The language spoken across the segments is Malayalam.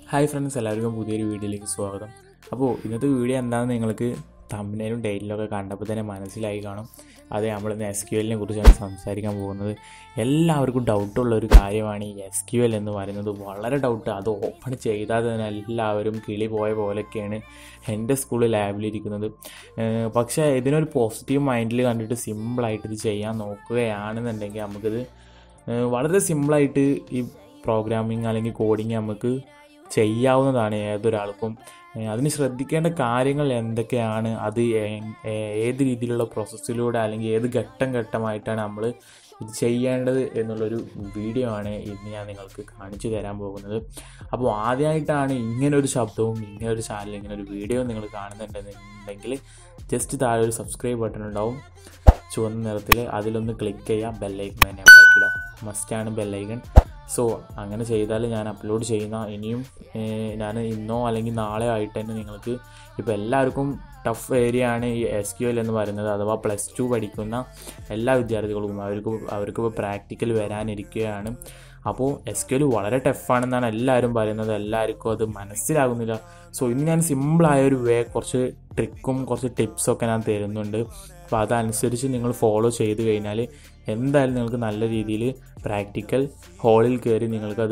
ഹായ് ഫ്രണ്ട്സ് എല്ലാവർക്കും പുതിയൊരു വീഡിയോയിലേക്ക് സ്വാഗതം അപ്പോൾ ഇന്നത്തെ വീഡിയോ എന്താണെന്ന് നിങ്ങൾക്ക് തമ്മിലും ഡേറ്റിലൊക്കെ കണ്ടപ്പോൾ തന്നെ മനസ്സിലായി കാണും അതെ നമ്മൾ ഇന്ന് എസ് ക്യു എല്ലിനെ കുറിച്ചാണ് സംസാരിക്കാൻ പോകുന്നത് എല്ലാവർക്കും ഡൗട്ടുള്ള ഒരു കാര്യമാണ് ഈ എസ് ക്യു എൽ എന്ന് പറയുന്നത് വളരെ ഡൗട്ട് അത് ഓപ്പൺ ചെയ്താൽ തന്നെ എല്ലാവരും കിളി പോയ പോലെയൊക്കെയാണ് എൻ്റെ സ്കൂളിൽ ലാബിലിരിക്കുന്നത് ഏഹ് പക്ഷേ ഇതിനൊരു പോസിറ്റീവ് മൈൻഡിൽ കണ്ടിട്ട് സിമ്പിളായിട്ട് ഇത് ചെയ്യാൻ നോക്കുകയാണെന്നുണ്ടെങ്കിൽ നമുക്കിത് ഏഹ് വളരെ സിമ്പിളായിട്ട് ഈ പ്രോഗ്രാമിംഗ് അല്ലെങ്കിൽ കോഡിങ് നമുക്ക് ചെയ്യാവുന്നതാണ് ഏതൊരാൾക്കും ഏഹ് അതിന് ശ്രദ്ധിക്കേണ്ട കാര്യങ്ങൾ എന്തൊക്കെയാണ് അത് ഏ- ഏ- ഏത് രീതിയിലുള്ള പ്രോസസ്സിലൂടെ അല്ലെങ്കിൽ ഏത് ഘട്ടം ഘട്ടമായിട്ടാണ് നമ്മൾ ഇത് ചെയ്യേണ്ടത് എന്നുള്ളൊരു വീഡിയോ ആണ് ഇന്ന് ഞാൻ നിങ്ങൾക്ക് കാണിച്ചു തരാൻ പോകുന്നത് അപ്പോൾ ആദ്യമായിട്ടാണ് ഇങ്ങനൊരു ശബ്ദവും ഇങ്ങനൊരു ചാനൽ ഇങ്ങനെ ഒരു വീഡിയോ നിങ്ങൾ കാണുന്നുണ്ടെന്നുണ്ടെങ്കിൽ ജസ്റ്റ് താഴെ ഒരു സബ്സ്ക്രൈബ് ബട്ടൺ ഉണ്ടാവും ചുവന്ന നിറത്തിൽ അതിലൊന്ന് ക്ലിക്ക് ചെയ്യുക ബെല്ലൈക്കൺ തന്നെ ഉണ്ടാക്കിയിടുക മസ്റ്റാണ് ബെല്ലൈക്കൺ സോ അങ്ങനെ ചെയ്താൽ ഞാൻ അപ്ലോഡ് ചെയ്യുന്ന ഇനിയും ഏഹ്, ഞാൻ ഇന്നോ അല്ലെങ്കിൽ നാളെ ആയിട്ട് തന്നെ നിങ്ങൾക്ക് ഇപ്പോൾ എല്ലാവർക്കും ടഫ് ഏരിയ ആണ് ഈ എസ് ക്യു എൽ എന്ന് പറയുന്നത് അഥവാ പ്ലസ് ടു പഠിക്കുന്ന എല്ലാ വിദ്യാർത്ഥികൾക്കും അവർക്ക് അവർക്കിപ്പോൾ പ്രാക്ടിക്കൽ വരാനിരിക്കുകയാണ് അപ്പോൾ എസ് ക്യു എൽ വളരെ ടഫാണെന്നാണ് എല്ലാവരും പറയുന്നത് എല്ലാവർക്കും അത് മനസ്സിലാകുന്നില്ല സോ ഇന്ന് ഞാൻ സിമ്പിളായ ഒരു വേ കുറച്ച് ട്രിക്കും കുറച്ച് ടിപ്സൊക്കെ ഞാൻ തരുന്നുണ്ട് അപ്പോൾ അതനുസരിച്ച് നിങ്ങൾ ഫോളോ ചെയ്ത് കഴിഞ്ഞാൽ എന്തായാലും നിങ്ങൾക്ക് നല്ല രീതിയിൽ പ്രാക്ടിക്കൽ ഹോളിൽ കയറി നിങ്ങൾക്കത്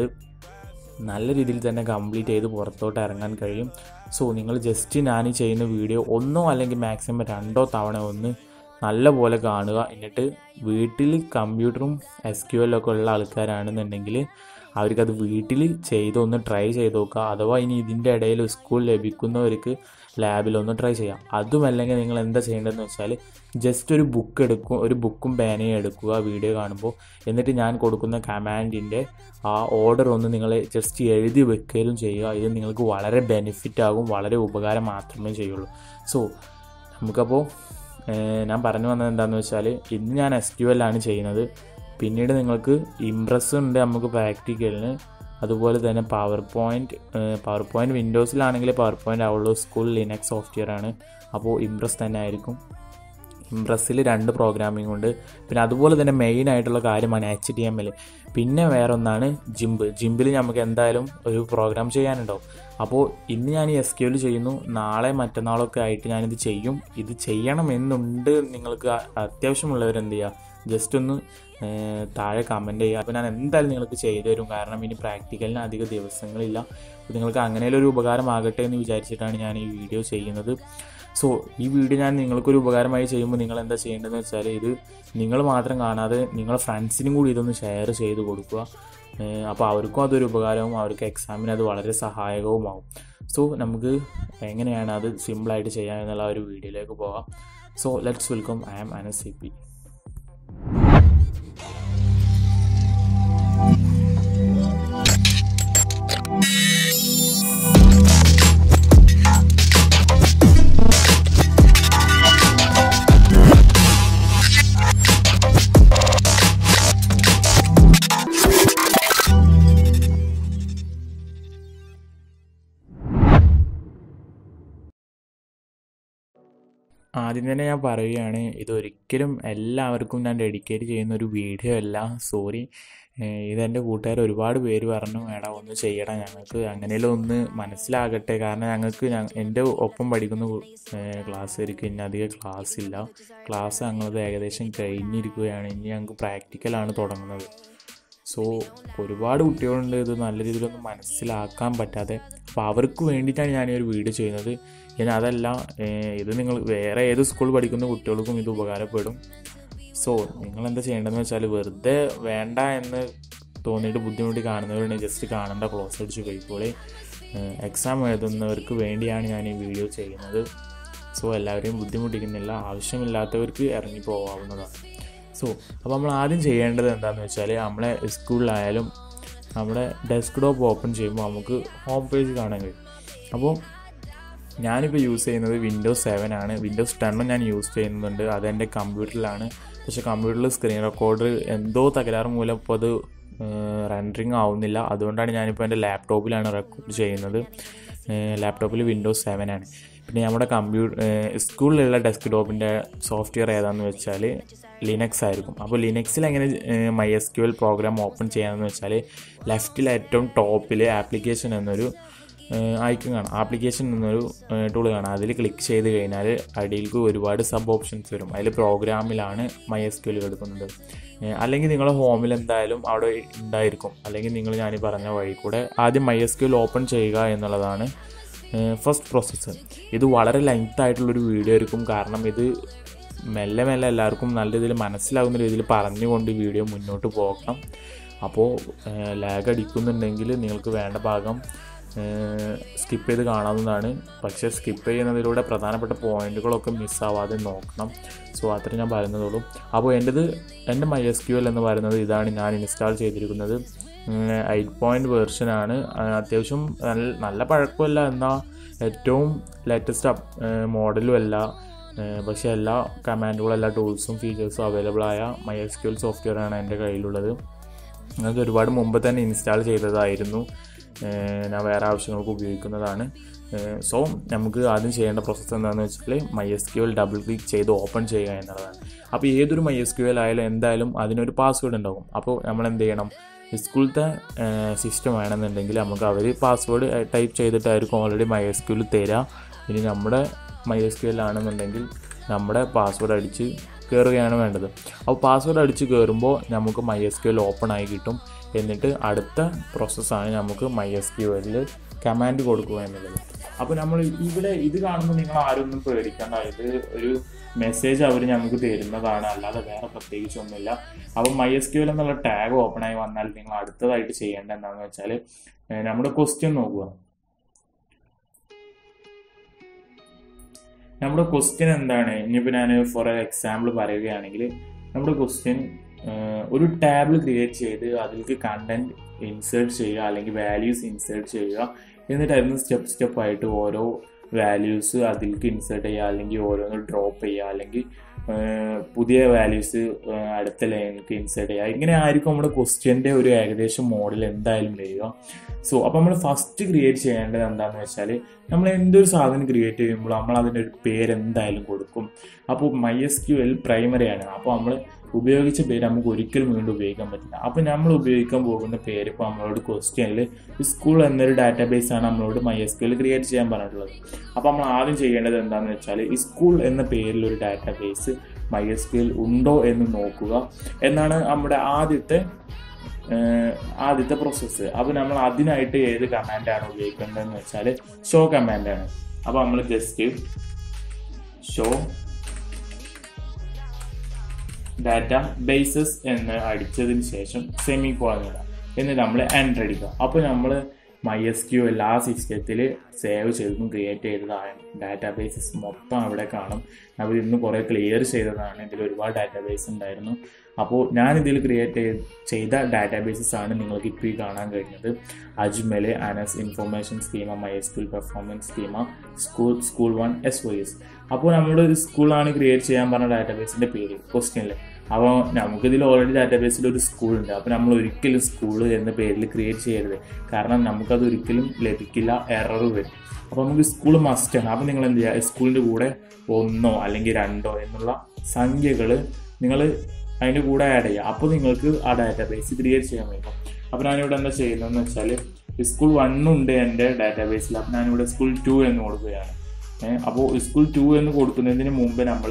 നല്ല രീതിയിൽ തന്നെ കംപ്ലീറ്റ് ചെയ്ത് പുറത്തോട്ട് ഇറങ്ങാൻ കഴിയും സോ നിങ്ങൾ ജസ്റ്റ് ഞാൻ ഈ ചെയ്യുന്ന വീഡിയോ ഒന്നോ അല്ലെങ്കിൽ മാക്സിമം രണ്ടോ തവണ ഒന്ന് നല്ല പോലെ കാണുക എന്നിട്ട് വീട്ടിൽ കമ്പ്യൂട്ടറും എസ് ക്യു എല്ലൊക്കെ ഉള്ള ആൾക്കാരാണെന്നുണ്ടെങ്കിൽ അവർക്കത് വീട്ടിൽ ചെയ്ത് ഒന്ന് ട്രൈ ചെയ്ത് നോക്കുക അഥവാ ഇനി ഇതിൻ്റെ ഇടയിൽ സ്കൂൾ ലഭിക്കുന്നവർക്ക് ലാബിലൊന്ന് ട്രൈ ചെയ്യാം അതുമല്ലെങ്കിൽ നിങ്ങൾ എന്താ ചെയ്യേണ്ടതെന്ന് വെച്ചാൽ ജസ്റ്റ് ഒരു ബുക്ക് എടുക്കും ഒരു ബുക്കും പേനയും എടുക്കുക വീഡിയോ കാണുമ്പോൾ എന്നിട്ട് ഞാൻ കൊടുക്കുന്ന കമാൻഡിൻ്റെ ആ ഓർഡർ ഒന്ന് നിങ്ങൾ ജസ്റ്റ് എഴുതി വെക്കുകയും ചെയ്യുക ഇത് നിങ്ങൾക്ക് വളരെ ബെനിഫിറ്റ് ആകും വളരെ ഉപകാരം മാത്രമേ ചെയ്യുള്ളൂ സോ നമുക്കപ്പോൾ ഏഹ്, ഞാൻ പറഞ്ഞു വന്നത് എന്താണെന്ന് വെച്ചാൽ ഇന്ന് ഞാൻ എസ് ക്യു എൽ ആണ് ചെയ്യുന്നത് പിന്നീട് നിങ്ങൾക്ക് ഇംപ്രസ് ഉണ്ട് നമുക്ക് പ്രാക്ടിക്കലിന് അതുപോലെ തന്നെ പവർ പോയിൻറ്റ് പവർ പോയിൻറ്റ് വിൻഡോസിലാണെങ്കിൽ പവർ പോയിൻ്റ് ആവുള്ളൂ സ്കൂൾ ലിനക്സ് സോഫ്റ്റ്വെയർ ആണ് അപ്പോൾ ഇംപ്രസ് തന്നെ ആയിരിക്കും ഇംപ്രസ്സിൽ രണ്ട് പ്രോഗ്രാമിംഗ് ഉണ്ട് പിന്നെ അതുപോലെ തന്നെ മെയിൻ ആയിട്ടുള്ള കാര്യമാണ് എച്ച് ഡി എം എൽ പിന്നെ വേറെ ഒന്നാണ് ജിംബ് ജിംബിൽ നമുക്ക് എന്തായാലും ഒരു പ്രോഗ്രാം ചെയ്യാനുണ്ടാവും അപ്പോൾ ഇന്ന് ഞാൻ ഈ എസ് ക്യു എൽ ചെയ്യുന്നു നാളെ മറ്റന്നാളൊക്കെ ആയിട്ട് ഞാനിത് ചെയ്യും ഇത് ചെയ്യണമെന്നുണ്ട് നിങ്ങൾക്ക് അ- അത്യാവശ്യമുള്ളവരെന്ത് ചെയ്യുക ജസ്റ്റ് ഒന്ന് ഏർ, താഴെ കമൻറ്റ് ചെയ്യുക അപ്പോൾ ഞാൻ എന്തായാലും നിങ്ങൾക്ക് ചെയ്തു തരും കാരണം ഇനി പ്രാക്ടിക്കലിന് അധിക ദിവസങ്ങളില്ല അപ്പോൾ നിങ്ങൾക്ക് അങ്ങനെയൊരു ഉപകാരമാകട്ടെ എന്ന് വിചാരിച്ചിട്ടാണ് ഞാൻ ഈ വീഡിയോ ചെയ്യുന്നത് സോ ഈ വീഡിയോ ഞാൻ നിങ്ങൾക്കൊരു ഉപകാരമായി ചെയ്യുമ്പോൾ നിങ്ങൾ എന്താ ചെയ്യേണ്ടതെന്ന് വെച്ചാൽ ഇത് നിങ്ങൾ മാത്രം കാണാതെ നിങ്ങളെ ഫ്രണ്ട്സിനും കൂടി ഇതൊന്ന് ഷെയർ ചെയ്ത് കൊടുക്കുക അപ്പോൾ അവർക്കും അതൊരു ഉപകാരവും അവർക്ക് എക്സാമിന് അത് വളരെ സഹായകവുമാവും സോ നമുക്ക് എങ്ങനെയാണ് അത് സിമ്പിളായിട്ട് ചെയ്യാം എന്നുള്ള ഒരു വീഡിയോയിലേക്ക് പോകാം so let's welcome I am Anas C P ആദ്യം തന്നെ ഞാൻ പറയുകയാണ് ഇതൊരിക്കലും എല്ലാവർക്കും ഞാൻ ഡെഡിക്കേറ്റ് ചെയ്യുന്ന ഒരു വീഡിയോ അല്ല സോറി ഇതെൻ്റെ കൂട്ടുകാർ ഒരുപാട് പേര് പറഞ്ഞു എടാ ഒന്ന് ചെയ്യടാ ഞങ്ങൾക്ക് അങ്ങനെയെല്ലാം ഒന്ന് മനസ്സിലാകട്ടെ കാരണം ഞങ്ങൾക്ക് ഞ- എൻ്റെ ഒപ്പം പഠിക്കുന്ന ക്ലാസ്സുകാർക്ക് ഇനി അധികം ക്ലാസ് ഇല്ല ക്ലാസ് ഞങ്ങളത് ഏകദേശം കഴിഞ്ഞിരിക്കുകയാണ് ഇനി ഞങ്ങൾക്ക് പ്രാക്ടിക്കലാണ് തുടങ്ങുന്നത് സോ ഒരുപാട് കുട്ടികളുണ്ട് ഇത് നല്ല രീതിയിലൊന്നും മനസ്സിലാക്കാൻ പറ്റാതെ അപ്പോൾ അവർക്ക് വേണ്ടിയിട്ടാണ് ഞാൻ ഈ ഒരു വീഡിയോ ചെയ്യുന്നത് ഇനി അതല്ല ഏഹ് ഇത് നിങ്ങൾ വേറെ ഏത് സ്കൂൾ പഠിക്കുന്ന കുട്ടികൾക്കും ഇത് ഉപകാരപ്പെടും സോ നിങ്ങൾ എന്താ ചെയ്യേണ്ടതെന്ന് വെച്ചാൽ വെറുതെ വേണ്ട എന്ന് തോന്നിയിട്ട് ബുദ്ധിമുട്ടി കാണുന്നവരുണ്ടെങ്കിൽ ജസ്റ്റ് കാണേണ്ട ക്ലോസ് അടിച്ച് പോയിക്കോളെ എക്സാം എഴുതുന്നവർക്ക് വേണ്ടിയാണ് ഞാൻ ഈ വീഡിയോ ചെയ്യുന്നത് സോ എല്ലാവരെയും ബുദ്ധിമുട്ടിക്കുന്നില്ല ആവശ്യമില്ലാത്തവർക്ക് ഇറങ്ങി പോകാവുന്നതാണ് സോ അപ്പോൾ നമ്മൾ ആദ്യം ചെയ്യേണ്ടത് എന്താണെന്ന് വെച്ചാൽ നമ്മളെ സ്കൂളിലായാലും നമ്മുടെ ഡെസ്ക് ടോപ്പ് ഓപ്പൺ ചെയ്യുമ്പോൾ നമുക്ക് ഹോം പേജ് കാണാൻ കഴിയും അപ്പോൾ ഞാനിപ്പോൾ യൂസ് ചെയ്യുന്നത് വിൻഡോസ് സെവൻ ആണ് വിൻഡോസ് ടെണ്ണും ഞാൻ യൂസ് ചെയ്യുന്നുണ്ട് അതെൻ്റെ കമ്പ്യൂട്ടറിലാണ് പക്ഷേ കമ്പ്യൂട്ടറിൽ സ്ക്രീൻ റെക്കോർഡർ എന്തോ തകരാറ് മൂലം ഇപ്പോൾ അത് റെൻഡറിങ് ആവുന്നില്ല അതുകൊണ്ടാണ് ഞാനിപ്പോൾ എൻ്റെ ലാപ്ടോപ്പിലാണ് റെക്കോർഡ് ചെയ്യുന്നത് ലാപ്ടോപ്പിൽ വിൻഡോസ് സെവൻ ആണ് പിന്നെ നമ്മുടെ കമ്പ്യൂട്ടർ സ്കൂളിലുള്ള ഡെസ്ക് ടോപ്പിൻ്റെ സോഫ്റ്റ്വെയർ ഏതാണെന്ന് വെച്ചാൽ ലിനക്സ് ആയിരിക്കും അപ്പോൾ ലിനക്സിൽ എങ്ങനെ my S MySQL program open ചെയ്യാമെന്ന് വെച്ചാൽ ലെഫ്റ്റിൽ ഏറ്റവും ടോപ്പിൽ ആപ്ലിക്കേഷൻ എന്നൊരു ഐക്കൺ കാണാം ആപ്ലിക്കേഷൻ എന്നൊരു ടൂൾ കാണാം അതിൽ ക്ലിക്ക് ചെയ്ത് കഴിഞ്ഞാൽ അടിയിലേക്ക് ഒരുപാട് സബ് ഓപ്ഷൻസ് വരും അതിൽ പ്രോഗ്രാമിലാണ് മൈ എസ് ക്യു എൽ എടുക്കുന്നത് ഏഹ് അല്ലെങ്കിൽ നിങ്ങളുടെ ഹോമിൽ എന്തായാലും അവിടെ ഉണ്ടായിരിക്കും അല്ലെങ്കിൽ നിങ്ങൾ ഞാൻ ഈ പറഞ്ഞ വഴി കൂടെ ആദ്യം my S MySQL open ചെയ്യുക എന്നുള്ളതാണ് ഫസ്റ്റ് പ്രോസസ്സ് ഇത് വളരെ ലെങ്ത് ആയിട്ടുള്ളൊരു വീഡിയോ ആയിരിക്കും കാരണം ഇത് മെല്ലെ മെല്ലെ എല്ലാവർക്കും നല്ല രീതിയിൽ മനസ്സിലാകുന്ന രീതിയിൽ പറഞ്ഞുകൊണ്ട് വീഡിയോ മുന്നോട്ട് പോകണം അപ്പോൾ ലാഗ് അടിക്കുന്നുണ്ടെങ്കിൽ നിങ്ങൾക്ക് വേണ്ട ഭാഗം സ്കിപ്പ് ചെയ്ത് കാണാവുന്നതാണ് പക്ഷേ സ്കിപ്പ് ചെയ്യുന്നതിലൂടെ പ്രധാനപ്പെട്ട പോയിന്റുകളൊക്കെ മിസ്സാവാതെ നോക്കണം സോ അത്ര ഞാൻ പറയുന്നതുള്ളൂ അപ്പോൾ എൻ്റെത് എൻ്റെ മൈ എസ് ക്യു എൽ എന്ന് പറയുന്നത് ഇതാണ് ഞാൻ ഇൻസ്റ്റാൾ ചെയ്തിരിക്കുന്നത് എയ്റ്റ് പോയിൻറ്റ് വേർഷനാണ് അത്യാവശ്യം നല്ല നല്ല പഴക്കമല്ല എന്നാൽ ഏറ്റവും ലേറ്റസ്റ്റ് മോഡലും അല്ല ഏഹ് പക്ഷേ എല്ലാ കമാൻഡുകളും എല്ലാ ടൂൾസും ഫീച്ചേഴ്സും അവൈലബിൾ ആയ my S MySQL software ആണ് എൻ്റെ കയ്യിലുള്ളത് അത് ഒരുപാട് മുമ്പ് തന്നെ ഇൻസ്റ്റാൾ ചെയ്തതായിരുന്നു ഏഹ് ഞാൻ വേറെ ആവശ്യങ്ങൾക്ക് ഉപയോഗിക്കുന്നതാണ് സോ നമുക്ക് ആദ്യം ചെയ്യേണ്ട പ്രോസസ്സ് എന്താണെന്ന് വെച്ചാൽ my S MySQL double click ചെയ്ത് ഓപ്പൺ ചെയ്യുക എന്നുള്ളതാണ് അപ്പോൾ ഏതൊരു മൈ എസ് ക്യു എൽ ആയാലും എന്തായാലും അതിനൊരു പാസ്വേഡ് ഉണ്ടാകും അപ്പോൾ നമ്മൾ എന്ത് ചെയ്യണം സ്കൂളത്തെ സിസ്റ്റം വേണമെന്നുണ്ടെങ്കിൽ നമുക്ക് അവർ പാസ്വേഡ് ടൈപ്പ് ചെയ്തിട്ടായിരിക്കും already my S MySQL തരിക ഇനി നമ്മുടെ മൈ എസ് ക്യു എൽ ആണെന്നുണ്ടെങ്കിൽ നമ്മുടെ പാസ്വേഡ് അടിച്ച് കയറുകയാണ് വേണ്ടത് അപ്പോൾ പാസ്വേഡ് അടിച്ച് കയറുമ്പോൾ നമുക്ക് my S MySQL open ആയി കിട്ടും എന്നിട്ട് അടുത്ത പ്രോസസ്സാണ് നമുക്ക് മൈ എസ് ക്യു എല്ലിൽ കമാൻഡ് കൊടുക്കുക എന്നുള്ളത് അപ്പോൾ നമ്മൾ ഇവിടെ ഇത് കാണുമ്പോൾ നിങ്ങൾ ആരൊന്നും പേടിക്കേണ്ട ഇത് ഒരു മെസ്സേജ് അവർ നമുക്ക് തരുന്നതാണ് അല്ലാതെ വേറെ പ്രത്യേകിച്ചൊന്നുമില്ല അപ്പോൾ മൈ എസ് ക്യു എൽ എന്നുള്ള ടാഗ് ഓപ്പൺ ആയി വന്നാൽ നിങ്ങൾ അടുത്തതായിട്ട് ചെയ്യേണ്ടത് എന്താണെന്ന് വെച്ചാൽ ഏഹ് നമ്മുടെ ക്വസ്റ്റ്യൻ നോക്കുക നമ്മുടെ ക്വസ്റ്റ്യൻ എന്താണ് ഇനിയിപ്പോൾ ഞാൻ ഫോർ എക്സാമ്പിൾ പറയുകയാണെങ്കിൽ നമ്മുടെ ക്വസ്റ്റ്യൻ ഒരു ടാബിൾ ക്രിയേറ്റ് ചെയ്ത് അതിലേക്ക് കണ്ടന്റ് ഇൻസേർട്ട് ചെയ്യുക അല്ലെങ്കിൽ വാല്യൂസ് ഇൻസേർട്ട് ചെയ്യുക എന്നിട്ട് അതിന് സ്റ്റെപ്പ് സ്റ്റെപ്പ് ആയിട്ട് ഓരോ വാല്യൂസ് അതിലേക്ക് ഇൻസേർട്ട് ചെയ്യുക അല്ലെങ്കിൽ ഓരോന്ന് ഡ്രോപ്പ് ചെയ്യുക അല്ലെങ്കിൽ ഏഹ്, പുതിയ വാല്യൂസ് അടുത്ത ലൈനിലേക്ക് ഇൻസേർട്ട് ചെയ്യുക ഇങ്ങനെ ആയിരിക്കും നമ്മുടെ ക്വസ്റ്റ്യൻ്റെ ഒരു ഏകദേശം മോഡൽ എന്തായാലും വരിക സോ അപ്പോൾ നമ്മൾ ഫസ്റ്റ് ക്രിയേറ്റ് ചെയ്യേണ്ടത് എന്താണെന്ന് വെച്ചാൽ നമ്മൾ എന്തൊരു സാധനം ക്രിയേറ്റ് ചെയ്യുമ്പോൾ നമ്മൾ അതിൻ്റെ ഒരു പേര് എന്തായാലും കൊടുക്കും അപ്പോൾ മൈ എസ് ക്യു എൽ പ്രൈമറിയാണ് അപ്പോൾ നമ്മൾ ഉപയോഗിച്ച പേര് നമുക്ക് ഒരിക്കലും വീണ്ടും ഉപയോഗിക്കാൻ പറ്റില്ല അപ്പോൾ നമ്മൾ ഉപയോഗിക്കാൻ പോകുന്ന പേര് ഇപ്പോൾ നമ്മളോട് ക്വസ്റ്റ്യനിൽ സ്കൂൾ എന്നൊരു ഡാറ്റാബേസ് ആണ് നമ്മളോട് my S MySQL create ചെയ്യാൻ പറഞ്ഞിട്ടുള്ളത് അപ്പോൾ നമ്മൾ ആദ്യം ചെയ്യേണ്ടത് എന്താണെന്ന് വെച്ചാൽ ഈ സ്കൂൾ എന്ന പേരിൽ ഒരു database my S MySQL ഉണ്ടോ എന്ന് നോക്കുക എന്നാണ് നമ്മുടെ ആദ്യത്തെ ഏഹ് ആദ്യത്തെ പ്രോസസ്സ് അപ്പോൾ നമ്മൾ അതിനായിട്ട് ഏത് കമാൻഡാണ് ഉപയോഗിക്കേണ്ടതെന്ന് വെച്ചാൽ ഷോ കമാൻഡാണ് അപ്പോൾ നമ്മൾ ജസ്റ്റ് ഷോ ഡാറ്റ ബേസസ് എന്ന് അടിച്ചതിന് ശേഷം സെമി കോളം ഇടാം എന്നിട്ട് നമ്മൾ എൻ്റർ അടിക്കുക അപ്പോൾ നമ്മൾ മൈ എസ് ക്യു എല്ലാ സിസ്റ്റത്തിൽ സേവ് ചെയ്തതും ക്രിയേറ്റ് ചെയ്തതാണ് ഡാറ്റാബേസസ് മൊത്തം അവിടെ കാണും അവർ ഇന്ന് കുറേ ക്ലിയർ ചെയ്തതാണ് ഇതിൽ ഒരുപാട് ഡാറ്റാബേസ് ഉണ്ടായിരുന്നു അപ്പോൾ ഞാൻ ഇതിൽ ക്രിയേറ്റ് ചെയ്ത ഡാറ്റാബേസസ് ആണ് നിങ്ങൾക്ക് ഇപ്പോൾ ഈ കാണാൻ കഴിഞ്ഞത് Ajmal Anas information schema my S Q performance schema school school one S O S അപ്പോൾ നമ്മുടെ ഒരു സ്കൂളാണ് ക്രിയേറ്റ് ചെയ്യാൻ പറഞ്ഞ ഡാറ്റാബേസിൻ്റെ പേര് ക്വസ്റ്റ്യനിൽ അപ്പോൾ നമുക്കിതിൽ ഓൾറെഡി ഡാറ്റാബേസിൽ ഒരു സ്കൂൾ ഉണ്ട് അപ്പോൾ നമ്മൾ ഒരിക്കലും സ്കൂൾ എന്ന പേരിൽ ക്രിയേറ്റ് ചെയ്യരുത് കാരണം നമുക്കത് ഒരിക്കലും ലഭിക്കില്ല എറർ വരും അപ്പോൾ നമുക്ക് സ്കൂൾ മസ്റ്റാണ് അപ്പോൾ നിങ്ങൾ എന്ത് ചെയ്യുക സ്കൂളിൻ്റെ കൂടെ ഒന്നോ അല്ലെങ്കിൽ രണ്ടോ എന്നുള്ള സംഖ്യകൾ നിങ്ങൾ അതിൻ്റെ കൂടെ ആഡ് ചെയ്യുക അപ്പോൾ നിങ്ങൾക്ക് ആ ഡാറ്റാബേസ് ക്രിയേറ്റ് ചെയ്യാൻ പറ്റും അപ്പോൾ ഞാനിവിടെ എന്താ ചെയ്യുന്നതെന്ന് വെച്ചാൽ സ്കൂൾ വണ്ണുണ്ട് എൻ്റെ ഡാറ്റാബേസിൽ അപ്പോൾ ഞാനിവിടെ സ്കൂൾ ടു എന്ന് കൊടുക്കുകയാണ് ഏഹ് അപ്പോൾ സ്കൂൾ ടു എന്ന് കൊടുക്കുന്നതിന് മുമ്പ് നമ്മൾ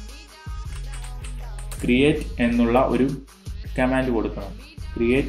ക്രിയേറ്റ് എന്നുള്ള ഒരു കമാൻഡ് കൊടുക്കണം ക്രിയേറ്റ്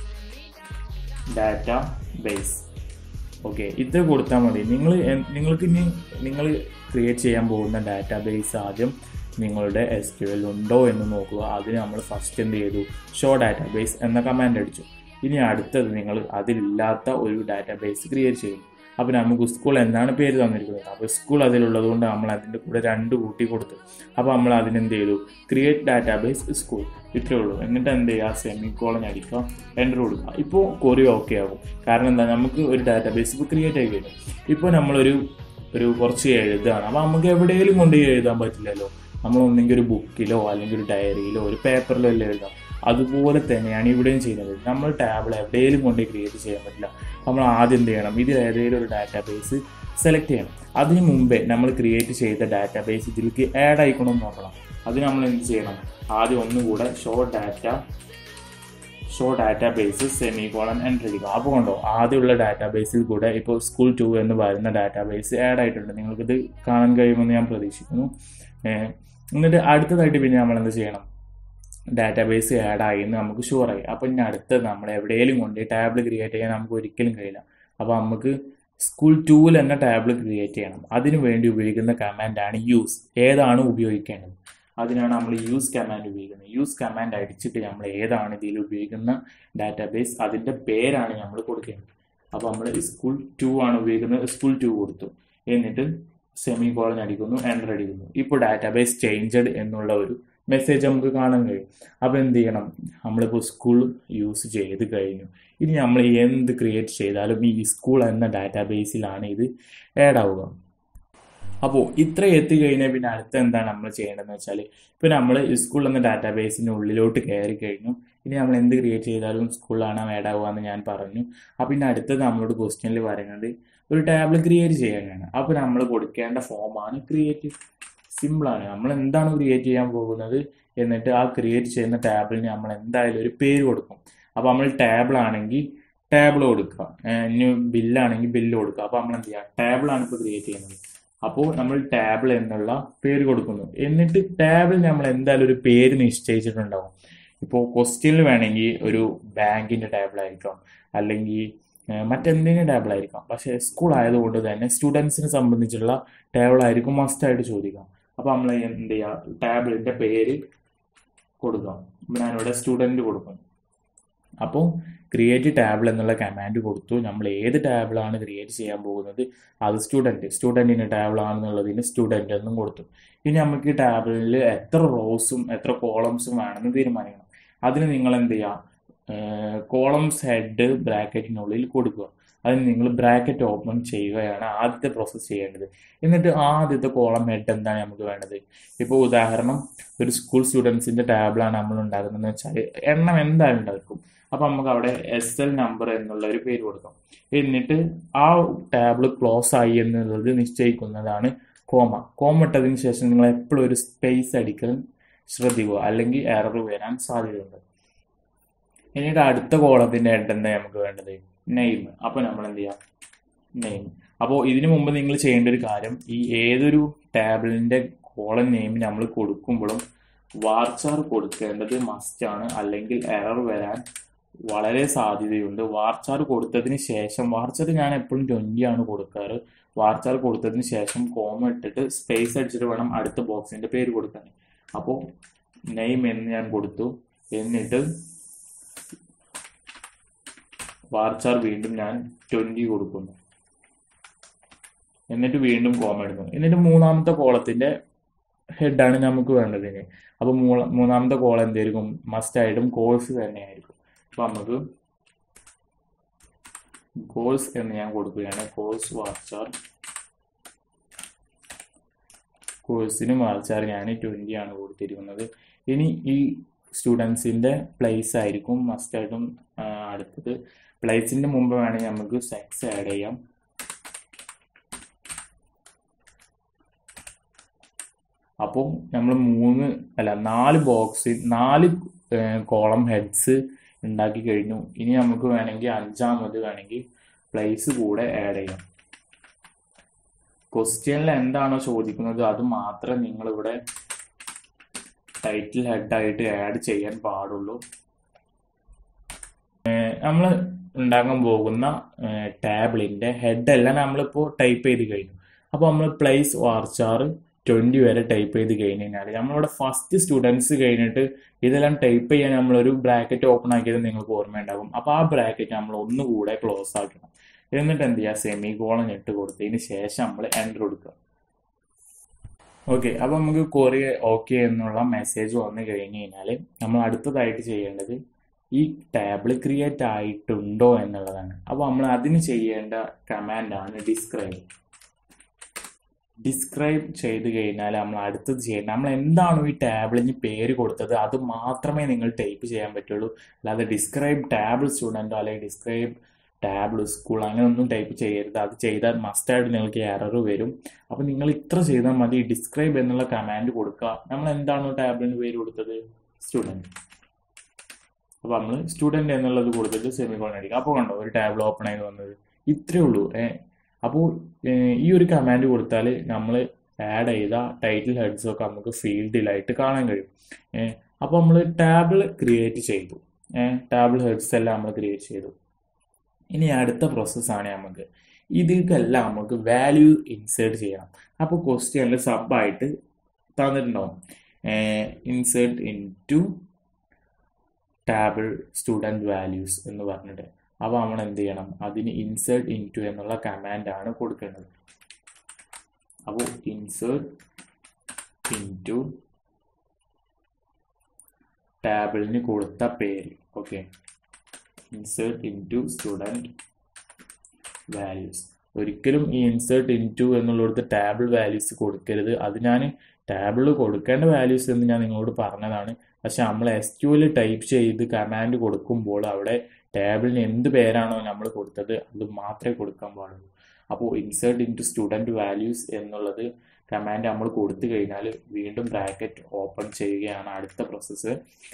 ഡാറ്റ ബേസ് ഓക്കെ ഇത് കൊടുത്താൽ മതി നിങ്ങൾ നിങ്ങൾക്ക് ഇനി നിങ്ങൾ ക്രിയേറ്റ് ചെയ്യാൻ പോകുന്ന ഡാറ്റാ ബേസ് ആദ്യം നിങ്ങളുടെ എസ് ക്യു എൽ ഉണ്ടോ എന്ന് നോക്കുക അതിന് നമ്മൾ ഫസ്റ്റ് എന്ത് ചെയ്തു ഷോ ഡാറ്റാ ബേസ് എന്ന കമാൻഡ് അടിച്ചു ഇനി അടുത്തത് നിങ്ങൾ അതിലില്ലാത്ത ഒരു ഡാറ്റാ ബേസ് ക്രിയേറ്റ് ചെയ്യും അപ്പോൾ നമുക്ക് സ്കൂൾ എന്താണ് പേര് തന്നിരിക്കുന്നത് അപ്പോൾ സ്കൂൾ അതിലുള്ളത് കൊണ്ട് നമ്മൾ അതിൻ്റെ കൂടെ രണ്ട് കൂട്ടി കൊടുത്തു അപ്പോൾ നമ്മൾ അതിനെന്ത് ചെയ്തു ക്രിയേറ്റ് ഡാറ്റാബേസ് സ്കൂൾ ഇത്രേ ഉള്ളൂ എന്നിട്ട് എന്ത് ചെയ്യുക സെമി കോളൻ അടിക്കുക എൻ്റർ കൊടുക്കുക ഇപ്പോൾ കൊറി ഓക്കെ ആകും കാരണം എന്താ നമുക്ക് ഒരു ഡാറ്റാബേസ് ഇപ്പോൾ ക്രിയേറ്റ് ആയി കഴിഞ്ഞു ഇപ്പോൾ നമ്മളൊരു ഒരു കുറച്ച് എഴുതുകയാണ് അപ്പോൾ നമുക്ക് എവിടെയെങ്കിലും കൊണ്ടുപോയി എഴുതാൻ പറ്റില്ലല്ലോ നമ്മൾ ഒന്നെങ്കിൽ ഒരു ബുക്കിലോ അല്ലെങ്കിൽ ഒരു ഡയറിയിലോ ഒരു പേപ്പറിലോ എല്ലാം എഴുതാം അതുപോലെ തന്നെയാണ് ഇവിടെയും ചെയ്യുന്നത് നമ്മൾ ടാബിൾ എവിടെയെങ്കിലും കൊണ്ട് ക്രിയേറ്റ് ചെയ്യാൻ പറ്റില്ല നമ്മൾ ആദ്യം എന്ത് ചെയ്യണം ഇതിൽ ഏതെങ്കിലും ഒരു ഡാറ്റാബേസ് സെലക്ട് ചെയ്യണം അതിന് മുമ്പേ നമ്മൾ ക്രിയേറ്റ് ചെയ്ത ഡാറ്റാബേസ് ഇതിലേക്ക് ആഡ് ആയിക്കണമെന്ന് നോക്കണം അതിന് നമ്മൾ എന്ത് ചെയ്യണം ആദ്യം ഒന്നുകൂടെ show data show database semicolon enter അടിക്കുക അപ്പോൾ കണ്ടോ ആദ്യമുള്ള ഡാറ്റാബേസിൽ കൂടെ ഇപ്പോൾ സ്കൂൾ ടു എന്ന് പറയുന്ന ഡാറ്റാബേസ് ആഡ് ആയിട്ടുണ്ട് നിങ്ങൾക്കിത് കാണാൻ കഴിയുമെന്ന് ഞാൻ പ്രതീക്ഷിക്കുന്നു ഏഹ് എന്നിട്ട് അടുത്തതായിട്ട് പിന്നെ നമ്മൾ എന്ത് ചെയ്യണം ഡാറ്റാബേസ് ആഡ് ആയി എന്ന് നമുക്ക് ഷുവറായി അപ്പോൾ ഇനി അടുത്ത് നമ്മൾ എവിടെയെങ്കിലും കൊണ്ട് ടാബിൾ ക്രിയേറ്റ് ചെയ്യാൻ നമുക്ക് ഒരിക്കലും കഴിയില്ല അപ്പോൾ നമുക്ക് സ്കൂൾ ടൂവിൽ തന്നെ ടാബിൾ ക്രിയേറ്റ് ചെയ്യണം അതിനു വേണ്ടി ഉപയോഗിക്കുന്ന കമാൻഡാണ് യൂസ് ഏതാണ് ഉപയോഗിക്കേണ്ടത് അതിനാണ് നമ്മൾ യൂസ് കമാൻഡ് ഉപയോഗിക്കുന്നത് യൂസ് കമാൻഡ് അടിച്ചിട്ട് നമ്മൾ ഏതാണ് ഇതിൽ ഉപയോഗിക്കുന്ന ഡാറ്റാബേസ് അതിൻ്റെ പേരാണ് നമ്മൾ കൊടുക്കേണ്ടത് അപ്പോൾ നമ്മൾ സ്കൂൾ ടു ആണ് ഉപയോഗിക്കുന്നത് സ്കൂൾ ടു കൊടുത്തു എന്നിട്ട് സെമി കോളൻ അടിക്കുന്നു എൻ്റർ അടിക്കുന്നു ഇപ്പോൾ ഡാറ്റാബേസ് ചേഞ്ചഡ് എന്നുള്ള ഒരു മെസ്സേജ് നമുക്ക് കാണാൻ കഴിയും അപ്പോൾ എന്ത് ചെയ്യണം നമ്മളിപ്പോൾ സ്കൂൾ യൂസ് ചെയ്ത് കഴിഞ്ഞു ഇനി നമ്മൾ എന്ത് ക്രിയേറ്റ് ചെയ്താലും ഈ സ്കൂൾ എന്ന ഡാറ്റാബേസിലാണ് ഇത് ആഡ് ആവുക അപ്പോൾ ഇത്ര എത്തിക്കഴിഞ്ഞാൽ പിന്നെ അടുത്ത എന്താണ് നമ്മൾ ചെയ്യേണ്ടതെന്ന് വെച്ചാൽ ഇപ്പോൾ നമ്മൾ സ്കൂൾ എന്ന ഡാറ്റാബേസിൻ്റെ ഉള്ളിലോട്ട് കയറി കഴിഞ്ഞു ഇനി നമ്മൾ എന്ത് ക്രിയേറ്റ് ചെയ്താലും സ്കൂളിലാണ് ആഡ് ആവുക എന്ന് ഞാൻ പറഞ്ഞു അപ്പോൾ പിന്നെ അടുത്തത് നമ്മളോട് ക്വസ്റ്റ്യനിൽ പറയുന്നത് ഒരു ടാബിൾ ക്രിയേറ്റ് ചെയ്യാനാണ് അപ്പോൾ നമ്മൾ കൊടുക്കേണ്ട ഫോമാണ് ക്രിയേറ്റ് സിമ്പിളാണ് നമ്മൾ എന്താണ് ക്രിയേറ്റ് ചെയ്യാൻ പോകുന്നത് എന്നിട്ട് ആ ക്രിയേറ്റ് ചെയ്യുന്ന ടാബിളിന് നമ്മൾ എന്തായാലും ഒരു പേര് കൊടുക്കും അപ്പോൾ നമ്മൾ ടാബിൾ ആണെങ്കിൽ ടാബിൾ കൊടുക്കുക ഇനി ബില്ലാണെങ്കിൽ ബില്ല് കൊടുക്കുക അപ്പോൾ നമ്മൾ എന്ത് ചെയ്യുക ടാബിളാണ് ഇപ്പോൾ ക്രിയേറ്റ് ചെയ്യുന്നത് അപ്പോൾ നമ്മൾ ടാബിൾ എന്നുള്ള പേര് കൊടുക്കുന്നു എന്നിട്ട് ടാബിൾ നമ്മൾ എന്തായാലും ഒരു പേര് നിശ്ചയിച്ചിട്ടുണ്ടാവും ഇപ്പോൾ ക്വസ്റ്റ്യനിൽ വേണമെങ്കിൽ ഒരു ബാങ്കിൻ്റെ ടാബിൾ ആയിരിക്കാം അല്ലെങ്കിൽ മറ്റെന്തെങ്കിലും ടേബിൾ ആയിരിക്കാം പക്ഷേ സ്കൂൾ ആയതുകൊണ്ട് തന്നെ സ്റ്റുഡൻസിനെ സംബന്ധിച്ചുള്ള ടേബിൾ ആയിരിക്കും മസ്റ്റായിട്ട് ചോദിക്കാം അപ്പോൾ നമ്മൾ എന്ത് ചെയ്യുക ടേബിളിൻ്റെ പേര് കൊടുക്കാം ഞാനിവിടെ സ്റ്റുഡൻറ്റ് കൊടുക്കും അപ്പോൾ ക്രിയേറ്റ് ടാബിൾ എന്നുള്ള കമാൻഡ് കൊടുത്തു നമ്മൾ ഏത് ടാബിളാണ് ക്രിയേറ്റ് ചെയ്യാൻ പോകുന്നത് അത് സ്റ്റുഡൻറ്റ് സ്റ്റുഡൻറ്റിൻ്റെ ടാബിൾ ആണെന്നുള്ളതിന് സ്റ്റുഡൻറ്റ് എന്നും കൊടുത്തു ഇനി നമുക്ക് ടാബിളിൽ എത്ര റോസും എത്ര കോളംസും വേണമെന്ന് തീരുമാനിക്കണം അതിന് നിങ്ങൾ എന്ത് ചെയ്യുക കോളംസ് ഹെഡ് ബ്രാക്കറ്റിനുള്ളിൽ കൊടുക്കുക അതിന് നിങ്ങൾ ബ്രാക്കറ്റ് ഓപ്പൺ ചെയ്യുകയാണ് ആദ്യത്തെ പ്രോസസ്സ് ചെയ്യേണ്ടത് എന്നിട്ട് ആദ്യത്തെ കോളം ഹെഡ് എന്താണ് നമുക്ക് വേണ്ടത് ഇപ്പോൾ ഉദാഹരണം ഒരു സ്കൂൾ സ്റ്റുഡൻസിൻ്റെ ടാബിളാണ് നമ്മൾ ഉണ്ടാക്കുന്നതെന്ന് വെച്ചാൽ എണ്ണം എന്തായാലും ഉണ്ടായിരിക്കും അപ്പോൾ നമുക്ക് അവിടെ എസ് എൽ നമ്പർ എന്നുള്ള ഒരു പേര് കൊടുക്കാം എന്നിട്ട് ആ ടാബിൾ ക്ലോസ് ആയി എന്നുള്ളത് നിശ്ചയിക്കുന്നതാണ് കോമ കോമ ഇട്ടതിന് ശേഷം നിങ്ങൾ എപ്പോഴും ഒരു സ്പേസ് അടിക്കൽ ശ്രദ്ധിക്കുക അല്ലെങ്കിൽ എറർ വരാൻ സാധ്യതയുണ്ട് എന്നിട്ട് അടുത്ത കോളത്തിന്റെ ഹെഡ് എന്താ നമുക്ക് വേണ്ടത് നെയിം അപ്പോൾ നമ്മൾ എന്ത് ചെയ്യാം നെയിം അപ്പോൾ ഇതിനു മുമ്പ് നിങ്ങൾ ചെയ്യേണ്ട ഒരു കാര്യം ഈ ഏതൊരു ടാബിളിന്റെ കോളം നെയിം നമ്മൾ കൊടുക്കുമ്പോഴും വാർച്ചാർ കൊടുക്കേണ്ടത് മസ്റ്റ് ആണ് അല്ലെങ്കിൽ എറർ വരാൻ വളരെ സാധ്യതയുണ്ട് വാർച്ചാർ കൊടുത്തതിന് ശേഷം വാർച്ചാർ ഞാൻ എപ്പോഴും ട്വന്റി ആണ് കൊടുക്കാറ് വാർച്ചാർ കൊടുത്തതിന് ശേഷം കോമ ഇട്ടിട്ട് സ്പേസ് അടിച്ചിട്ട് വേണം അടുത്ത ബോക്സിന്റെ പേര് കൊടുക്കാൻ അപ്പോൾ നെയിം എന്ന് ഞാൻ കൊടുത്തു എന്നിട്ട് വാർച്ചാർ വീണ്ടും ഞാൻ ട്വന്റി കൊടുക്കുന്നു എന്നിട്ട് വീണ്ടും കോമ എടുക്കുന്നു എന്നിട്ട് മൂന്നാമത്തെ കോളത്തിന്റെ ഹെഡാണ് നമുക്ക് വേണ്ടത് ഇനി അപ്പൊ മൂന്നാമത്തെ കോളം എന്തായിരിക്കും മസ്റ്റ് ആയിട്ടും കോഴ്സ് തന്നെയായിരിക്കും അപ്പൊ നമുക്ക് കോഴ്സ് എന്ന് ഞാൻ കൊടുക്കുകയാണ് കോഴ്സ് വാർച്ചാർ കോഴ്സിന് വാർച്ചാർ ഞാൻ ട്വന്റി ആണ് കൊടുത്തിരിക്കുന്നത് ഇനി ഈ സ്റ്റുഡൻസിന്റെ പ്ലേസ് ആയിരിക്കും മസ്റ്റ് ആയിട്ടും അടുത്തത് പ്ലേസിന്റെ മുമ്പ് വേണമെങ്കിൽ നമുക്ക് സെക്സ് ആഡ് ചെയ്യാം അപ്പോൾ നമ്മൾ മൂന്ന് അല്ല നാല് ബോക്സ് നാല് കോളം ഹെഡ്സ് ഉണ്ടാക്കി കഴിഞ്ഞു ഇനി നമുക്ക് വേണമെങ്കിൽ അഞ്ചാമത് വേണമെങ്കിൽ പ്ലേസ് കൂടെ ആഡ് ചെയ്യാം ക്വസ്റ്റ്യനിൽ എന്താണോ ചോദിക്കുന്നത് അത് മാത്രമേ നിങ്ങൾ ഇവിടെ ടൈറ്റിൽ ഹെഡായിട്ട് ആഡ് ചെയ്യാൻ പാടുള്ളൂ നമ്മൾ ഉണ്ടാക്കാൻ പോകുന്ന ടാബിളിന്റെ ഹെഡ് എല്ലാം നമ്മളിപ്പോൾ ടൈപ്പ് ചെയ്ത് കഴിഞ്ഞു അപ്പോൾ നമ്മൾ പ്ലേസ് വാർച്ചാർ ട്വന്റി വരെ ടൈപ്പ് ചെയ്ത് കഴിഞ്ഞ് കഴിഞ്ഞാൽ നമ്മളിവിടെ ഫസ്റ്റ് സ്റ്റുഡൻസ് കഴിഞ്ഞിട്ട് ഇതെല്ലാം ടൈപ്പ് ചെയ്യാൻ നമ്മളൊരു ബ്രാക്കറ്റ് ഓപ്പൺ ആക്കിയത് നിങ്ങൾക്ക് ഓർമ്മയുണ്ടാകും അപ്പോൾ ആ ബ്രാക്കറ്റ് നമ്മൾ ഒന്നുകൂടെ ക്ലോസ് ആക്കണം എന്നിട്ട് എന്ത് ചെയ്യുക സെമി കോളൻ ഇട്ട് കൊടുത്തതിന് ശേഷം നമ്മൾ എൻ്റർ കൊടുക്കുക ഓക്കെ അപ്പോൾ നമുക്ക് കൊറിയ ഓക്കെ എന്നുള്ള മെസ്സേജ് വന്നു കഴിഞ്ഞ് കഴിഞ്ഞാൽ നമ്മൾ അടുത്തതായിട്ട് ചെയ്യേണ്ടത് ഈ ടാബിൾ ക്രിയേറ്റ് ആയിട്ടുണ്ടോ എന്നുള്ളതാണ് അപ്പോൾ നമ്മൾ അതിന് ചെയ്യേണ്ട കമാൻഡാണ് ഡിസ്ക്രൈബ് ഡിസ്ക്രൈബ് ചെയ്ത് കഴിഞ്ഞാൽ നമ്മൾ അടുത്തത് ചെയ്യേണ്ട നമ്മൾ എന്താണോ ഈ ടാബിളിന് പേര് കൊടുത്തത് അത് മാത്രമേ നിങ്ങൾ ടൈപ്പ് ചെയ്യാൻ പറ്റുള്ളൂ അല്ലാതെ ഡിസ്ക്രൈബ് ടാബിൾ സ്റ്റുഡൻറ്റോ അല്ലെങ്കിൽ ഡിസ്ക്രൈബ് ടാബിൾ സ്കൂൾ അങ്ങനെ ഒന്നും ടൈപ്പ് ചെയ്യരുത് അത് ചെയ്താൽ മസ്റ്റായിട്ട് നിങ്ങൾക്ക് എറർ വരും അപ്പോൾ നിങ്ങൾ ഇത്ര ചെയ്താൽ മതി ഡിസ്ക്രൈബ് എന്നുള്ള കമാൻഡ് കൊടുക്കുക നമ്മൾ എന്താണോ ടാബിളിന് പേര് കൊടുത്തത് സ്റ്റുഡൻറ്റ് അപ്പോൾ നമ്മൾ സ്റ്റുഡൻറ് എന്നുള്ളത് കൊടുത്തിട്ട് സെമിക്കോളൻ അടിക്കുക അപ്പോൾ കണ്ടോ ഒരു ടാബിൾ ഓപ്പൺ ആയി വന്നത് ഇത്രയേ ഉള്ളൂ ഏഹ് അപ്പോൾ ഈ ഒരു കമാൻഡ് കൊടുത്താൽ നമ്മൾ ആഡ് ചെയ്ത ടൈറ്റിൽ ഹെഡ്സ് ഒക്കെ നമുക്ക് ഫീൽഡിലായിട്ട് കാണാൻ കഴിയും ഏഹ് അപ്പോൾ നമ്മൾ ടാബിൾ ക്രിയേറ്റ് ചെയ്തു ഏഹ് ടാബിൾ ഹെഡ്സ് എല്ലാം നമ്മൾ ക്രിയേറ്റ് ചെയ്തു ഇനി അടുത്ത പ്രോസസ്സാണ് നമുക്ക് ഇതിക്കെല്ലാം നമുക്ക് വാല്യൂ ഇൻസേർട്ട് ചെയ്യണം അപ്പോൾ ക്വസ്റ്റ്യനിൽ സബായിട്ട് തന്നിട്ടുണ്ടാവും insert into table student values എന്ന് പറഞ്ഞിട്ട് അപ്പോൾ നമ്മൾ എന്ത് ചെയ്യണം അതിന് ഇൻസേർട്ട് ഇൻ ടു എന്നുള്ള കമാൻഡാണ് കൊടുക്കേണ്ടത് അപ്പോൾ ഇൻസേർട്ട് ഇൻ ടു ടാബിളിന് കൊടുത്ത പേര് okay insert into student values ഒരിക്കലും ഈ ഇൻസേർട്ട് ഇൻ ടു എന്നുള്ളിടത്ത് ടാബിൾ വാല്യൂസ് കൊടുക്കരുത് അത് ഞാൻ ടാബിളിൽ കൊടുക്കേണ്ട വാല്യൂസ് എന്ന് ഞാൻ നിങ്ങളോട് പറഞ്ഞതാണ് പക്ഷെ നമ്മൾ എസ് ക്യൂവിൽ ടൈപ്പ് ചെയ്ത് കമാൻഡ് കൊടുക്കുമ്പോൾ അവിടെ ടേബിളിന് എന്ത് പേരാണോ നമ്മൾ കൊടുത്തത് അത് മാത്രമേ കൊടുക്കാൻ പാടുള്ളൂ അപ്പോൾ insert into student values എന്നുള്ളത് കമാൻഡ് നമ്മൾ കൊടുത്തു കഴിഞ്ഞാൽ വീണ്ടും ബ്രാക്കറ്റ് ഓപ്പൺ ചെയ്യുകയാണ് അടുത്ത പ്രോസസ്സ്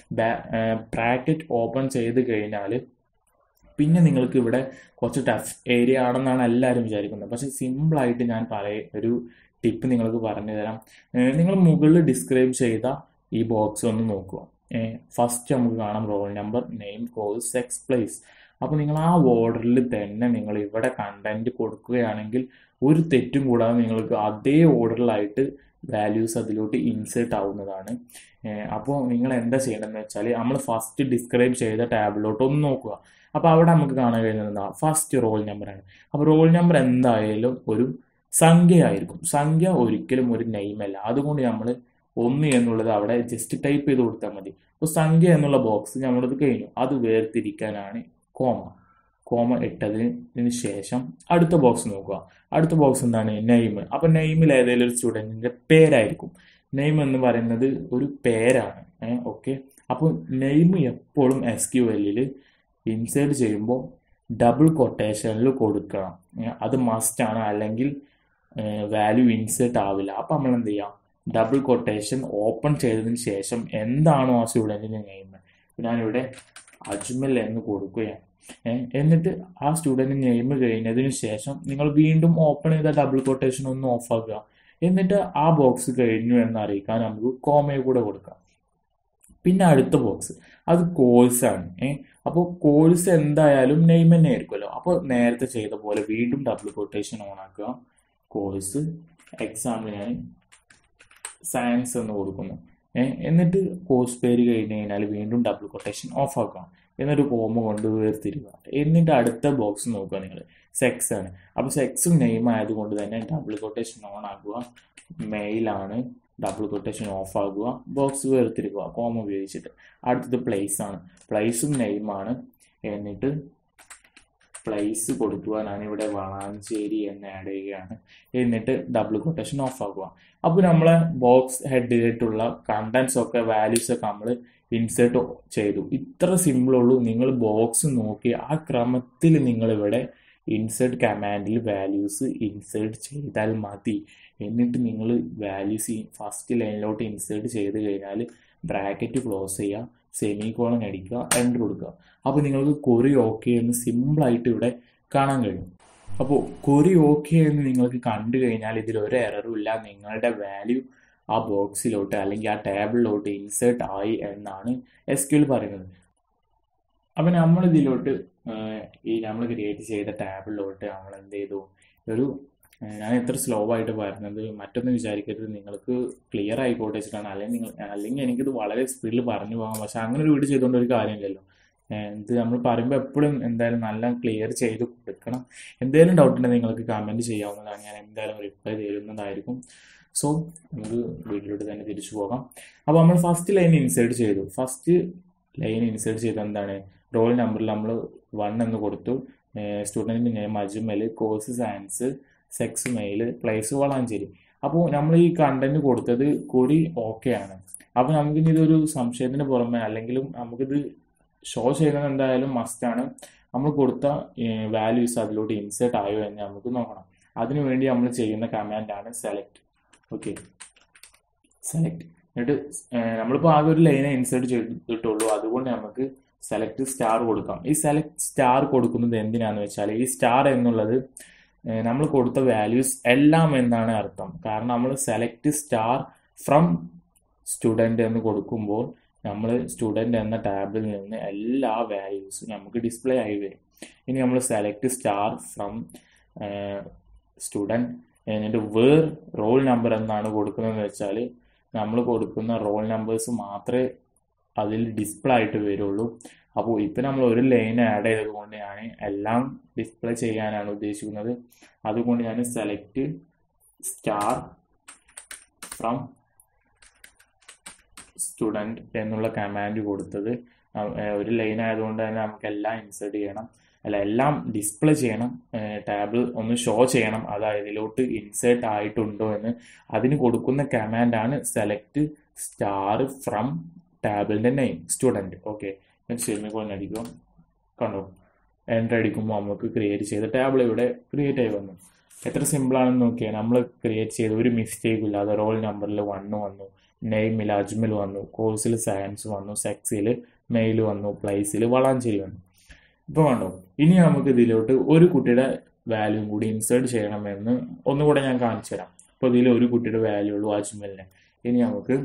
ബ്രാക്കറ്റ് ഓപ്പൺ ചെയ്ത് കഴിഞ്ഞാൽ പിന്നെ നിങ്ങൾക്ക് ഇവിടെ കുറച്ച് ടഫ് ഏരിയ ആണെന്നാണ് എല്ലാവരും വിചാരിക്കുന്നത് പക്ഷെ സിമ്പിളായിട്ട് ഞാൻ പറയ ഒരു ടിപ്പ് നിങ്ങൾക്ക് പറഞ്ഞു തരാം നിങ്ങൾ മുകളിൽ ഡിസ്ക്രൈബ് ചെയ്ത ഈ ബോക്സ് ഒന്ന് നോക്കുക ഫസ്റ്റ് നമുക്ക് കാണാം roll number name course sex place അപ്പോൾ നിങ്ങൾ ആ ഓർഡറിൽ തന്നെ നിങ്ങൾ ഇവിടെ കണ്ടന്റ് കൊടുക്കുകയാണെങ്കിൽ ഒരു തെറ്റും കൂടാതെ നിങ്ങൾക്ക് അതേ ഓർഡറിലായിട്ട് വാല്യൂസ് അതിലോട്ട് ഇൻസേർട്ട് ആവുന്നതാണ് അപ്പോൾ നിങ്ങൾ എന്താ ചെയ്യേണ്ടതെന്ന് വെച്ചാൽ നമ്മൾ ഫസ്റ്റ് ഡിസ്ക്രൈബ് ചെയ്ത ടാബിലോട്ട് ഒന്ന് നോക്കുക അപ്പോൾ അവിടെ നമുക്ക് കാണാൻ കഴിയുന്നത് എന്താ ഫസ്റ്റ് റോൾ നമ്പറാണ് അപ്പോൾ റോൾ നമ്പർ എന്തായാലും ഒരു സംഖ്യയായിരിക്കും സംഖ്യ ഒരിക്കലും ഒരു നെയിമല്ല അതുകൊണ്ട് നമ്മൾ ഒന്ന് എന്നുള്ളത് അവിടെ ജസ്റ്റ് ടൈപ്പ് ചെയ്ത് കൊടുത്താൽ മതി അപ്പോൾ സംഖ്യ എന്നുള്ള ബോക്സ് നമ്മളത് കഴിഞ്ഞു അത് വേർതിരിക്കാനാണ് കോമ കോമ ഇട്ടതിന് ശേഷം അടുത്ത ബോക്സ് നോക്കുക അടുത്ത ബോക്സ് എന്താണ് നെയിം അപ്പം നെയിമിൽ ഏതെങ്കിലും ഒരു സ്റ്റുഡൻറ്റിൻ്റെ പേരായിരിക്കും നെയിം എന്ന് പറയുന്നത് ഒരു പേരാണ് ഏഹ് ഓക്കെ അപ്പോൾ നെയിം എപ്പോഴും എസ് ക്യു എല്ലിൽ ഇൻസേർട്ട് ചെയ്യുമ്പോൾ ഡബിൾ കൊട്ടേഷനിൽ കൊടുക്കണം അത് മസ്റ്റാണ് അല്ലെങ്കിൽ വാല്യൂ ഇൻസേർട്ട് ആവില്ല അപ്പം നമ്മൾ എന്ത് ചെയ്യാം ഡബിൾ കൊട്ടേഷൻ ഓപ്പൺ ചെയ്തതിന് ശേഷം എന്താണോ ആ സ്റ്റുഡൻറ്റിൻ്റെ നെയിം ഞാനിവിടെ അജ്മൽ എന്ന് കൊടുക്കുകയാണ് എന്നിട്ട് ആ സ്റ്റുഡൻറ്റ് നെയിം കഴിഞ്ഞതിന് ശേഷം നിങ്ങൾ വീണ്ടും ഓപ്പൺ ചെയ്ത ഡബിൾ കൊട്ടേഷൻ ഒന്ന് ഓഫ് ആക്കുക എന്നിട്ട് ആ ബോക്സ് കഴിഞ്ഞു എന്ന് അറിയിക്കാൻ നമുക്ക് കോമയെ കൂടെ കൊടുക്കാം പിന്നെ അടുത്ത ബോക്സ് അത് കോഴ്സാണ് ഏഹ് അപ്പോൾ കോഴ്സ് എന്തായാലും നെയിം തന്നെ ആയിരിക്കുമല്ലോ അപ്പോൾ നേരത്തെ ചെയ്ത പോലെ വീണ്ടും ഡബിൾ കൊട്ടേഷൻ ഓൺ ആക്കുക കോഴ്സ് എക്സാമ്പിൾ ഞാൻ സയൻസ് എന്ന് കൊടുക്കുന്നു എന്നിട്ട് കോഴ്സ് പേര് കഴിഞ്ഞ് കഴിഞ്ഞാൽ വീണ്ടും ഡബിൾ കൊട്ടേഷൻ ഓഫ് ആക്കാം എന്നിട്ട് കോമ കൊണ്ട് വേർതിരിക്കുക എന്നിട്ട് അടുത്ത ബോക്സ് നോക്കുക നിങ്ങൾ സെക്സ് ആണ് അപ്പോൾ സെക്സും നെയിം ആയതുകൊണ്ട് തന്നെ ഡബിൾ കൊട്ടേഷൻ ഓൺ ആക്കുക മെയിലാണ് ഡബിൾ കൊട്ടേഷൻ ഓഫ് ആകുക ബോക്സ് വേർതിരിക്കുക കോമ ഉപയോഗിച്ചിട്ട് അടുത്തത് പ്ലേസ് ആണ് പ്ലേസും നെയിമാണ് എന്നിട്ട് പ്ലേസ് കൊടുക്കുക ഞാനിവിടെ വളാഞ്ചേരി എന്ന് ആഡ് ചെയ്യുകയാണ് എന്നിട്ട് ഡബിൾ കൊട്ടേഷൻ ഓഫ് ആക്കുക അപ്പോൾ നമ്മളെ ബോക്സ് ഹെഡിലായിട്ടുള്ള കണ്ടൻസ് ഒക്കെ വാല്യൂസ് ഒക്കെ നമ്മൾ ഇൻസേർട്ട് ചെയ്തു ഇത്ര സിമ്പിളുള്ളൂ നിങ്ങൾ ബോക്സ് നോക്കി ആ ക്രമത്തിൽ നിങ്ങളിവിടെ ഇൻസേർട്ട് കമാൻഡിൽ വാല്യൂസ് ഇൻസേർട്ട് ചെയ്താൽ മതി എന്നിട്ട് നിങ്ങൾ വാല്യൂസ് ഫസ്റ്റ് ലൈനിലോട്ട് ഇൻസേർട്ട് ചെയ്ത് കഴിഞ്ഞാൽ ബ്രാക്കറ്റ് ക്ലോസ് ചെയ്യുക സെമി കോളൻ അടിക്കുക എൻ്റർ കൊടുക്കുക അപ്പോൾ നിങ്ങൾക്ക് കൊറി ഓക്കെ എന്ന് സിമ്പിളായിട്ട് ഇവിടെ കാണാൻ കഴിയും അപ്പോൾ കൊറി ഓക്കെ എന്ന് നിങ്ങൾക്ക് കണ്ടു കഴിഞ്ഞാൽ ഇതിൽ ഒരു എററും ഇല്ല നിങ്ങളുടെ വാല്യൂ ആ ബോക്സിലോട്ട് അല്ലെങ്കിൽ ആ ടേബിളിലോട്ട് ഇൻസേർട്ട് ആയി എന്നാണ് എസ് ക്യൂൽ പറയുന്നത് അപ്പം നമ്മൾ ഇതിലോട്ട് ഈ നമ്മൾ ക്രിയേറ്റ് ചെയ്ത ടാബിളിലോട്ട് നമ്മൾ എന്ത് ചെയ്തു ഒരു ഞാൻ എത്ര സ്ലോ ആയിട്ട് പറയുന്നത് മറ്റൊന്നും വിചാരിക്കരുത് നിങ്ങൾക്ക് ക്ലിയർ ആയിക്കോട്ടെ വെച്ചിട്ടാണ് അല്ലെങ്കിൽ നിങ്ങൾ അല്ലെങ്കിൽ എനിക്കിത് വളരെ സ്പീഡിൽ പറഞ്ഞു പോകാം പക്ഷെ അങ്ങനെ ഒരു വീഡിയോ ചെയ്തുകൊണ്ട് ഒരു കാര്യമില്ലല്ലോ ഇത് നമ്മൾ പറയുമ്പോൾ എപ്പോഴും എന്തായാലും നല്ല ക്ലിയർ ചെയ്ത് കൊടുക്കണം എന്തെങ്കിലും ഡൗട്ട് ഉണ്ടെങ്കിൽ നിങ്ങൾക്ക് കമൻറ്റ് ചെയ്യാവുന്നതാണ് ഞാൻ എന്തായാലും റിപ്ലൈ തരുന്നതായിരിക്കും സോ നമുക്ക് വീഡിയോയിലോട്ട് തന്നെ തിരിച്ചു പോകാം അപ്പോൾ നമ്മൾ ഫസ്റ്റ് ലൈൻ ഇൻസേർട്ട് ചെയ്തു ഫസ്റ്റ് ലൈൻ ഇൻസേർട്ട് ചെയ്ത് എന്താണ് റോൾ നമ്പറിൽ നമ്മൾ വൺ എന്ന് കൊടുത്തു സ്റ്റുഡൻറ്റിൻ്റെ name Ajmal course science sex male place Valanchery അപ്പോൾ നമ്മൾ ഈ കണ്ടന്റ് കൊടുത്തത് കൂടി ഓക്കെ ആണ് അപ്പോൾ നമുക്കിനി ഇതൊരു സംശയത്തിന് പുറമെ അല്ലെങ്കിലും നമുക്കിത് ഷോ ചെയ്യുന്നത് എന്തായാലും മസ്റ്റാണ് നമ്മൾ കൊടുത്ത വാല്യൂസ് അതിലോട്ട് ഇൻസേർട്ട് ആയോ എന്ന് നമുക്ക് നോക്കണം അതിനുവേണ്ടി നമ്മൾ ചെയ്യുന്ന കമാൻഡാണ് സെലക്ട് ഓക്കെ സെലക്ട് എന്നിട്ട് നമ്മളിപ്പോൾ ആകെ ഒരു ലൈനെ ഇൻസേർട്ട് ചെയ്തിട്ടുള്ളൂ അതുകൊണ്ട് നമുക്ക് സെലക്ട് സ്റ്റാർ കൊടുക്കാം ഈ സെലക്ട് സ്റ്റാർ കൊടുക്കുന്നത് എന്തിനാന്ന് വെച്ചാൽ ഈ സ്റ്റാർ എന്നുള്ളത് നമ്മൾ കൊടുത്ത വാല്യൂസ് എല്ലാം എന്നാണ് അർത്ഥം കാരണം നമ്മൾ സെലക്ട് സ്റ്റാർ ഫ്രം സ്റ്റുഡൻറ് എന്ന് കൊടുക്കുമ്പോൾ നമ്മൾ സ്റ്റുഡൻറ് എന്ന ടാബിൽ നിന്ന് എല്ലാ വാല്യൂസും നമുക്ക് ഡിസ്പ്ലേ ആയി വരും ഇനി നമ്മൾ സെലക്ട് സ്റ്റാർ ഫ്രം സ്റ്റുഡൻറ് എന്നിട്ട് വേർ റോൾ നമ്പർ എന്നാണ് കൊടുക്കുന്നതെന്ന് വെച്ചാൽ നമ്മൾ കൊടുക്കുന്ന റോൾ നമ്പേഴ്സ് മാത്രമേ അതിൽ ഡിസ്പ്ലേ ആയിട്ട് വരുള്ളൂ അപ്പോൾ ഇപ്പം നമ്മൾ ഒരു ലൈൻ ആഡ് ചെയ്തത് കൊണ്ട് ഞാൻ എല്ലാം ഡിസ്പ്ലേ ചെയ്യാനാണ് ഉദ്ദേശിക്കുന്നത് അതുകൊണ്ട് ഞാൻ സെലക്ട് സ്റ്റാർ ഫ്രം സ്റ്റുഡൻറ് എന്നുള്ള കമാൻഡ് കൊടുത്തത് ഒരു ലൈൻ ആയതുകൊണ്ട് തന്നെ നമുക്ക് എല്ലാം ഇൻസേർട്ട് ചെയ്യണം അല്ല എല്ലാം ഡിസ്പ്ലേ ചെയ്യണം ടാബിൾ ഒന്ന് ഷോ ചെയ്യണം അത് ഇതിലോട്ട് ഇൻസേർട്ട് ആയിട്ടുണ്ടോ എന്ന് അതിന് കൊടുക്കുന്ന കമാൻഡാണ് സെലക്ട് സ്റ്റാർ ഫ്രം ടാബിളിൻ്റെ നെയിം സ്റ്റുഡൻറ്റ് ഓക്കെ ഞാൻ സെമിക്കോൺ അടിക്കും കണ്ടോ എൻ്റർ അടിക്കുമ്പോൾ നമുക്ക് ക്രിയേറ്റ് ചെയ്ത ടാബിൾ ഇവിടെ ക്രിയേറ്റ് ആയി വന്നു എത്ര സിമ്പിളാണെന്ന് നോക്കിയാൽ നമ്മൾ ക്രിയേറ്റ് ചെയ്ത ഒരു മിസ്റ്റേക്കും ഇല്ലാതെ റോൾ നമ്പറിൽ വണ്ണ് വന്നു നെയിമിൽ അജ്മൽ വന്നു കോഴ്സിൽ സയൻസ് വന്നു സെക്സിൽ മെയിൽ വന്നു പ്ലേസിൽ വളാഞ്ചേരി വന്നു ഇപ്പോൾ കണ്ടോ ഇനി നമുക്ക് ഇതിലോട്ട് ഒരു കുട്ടിയുടെ വാല്യൂ കൂടി ഇൻസേർട്ട് ചെയ്യണമെന്ന് ഒന്നുകൂടെ ഞാൻ കാണിച്ചു തരാം അപ്പോൾ ഇതിൽ ഒരു കുട്ടിയുടെ വാല്യൂ ഉള്ളൂ അജ്മലിന് ഇനി നമുക്ക്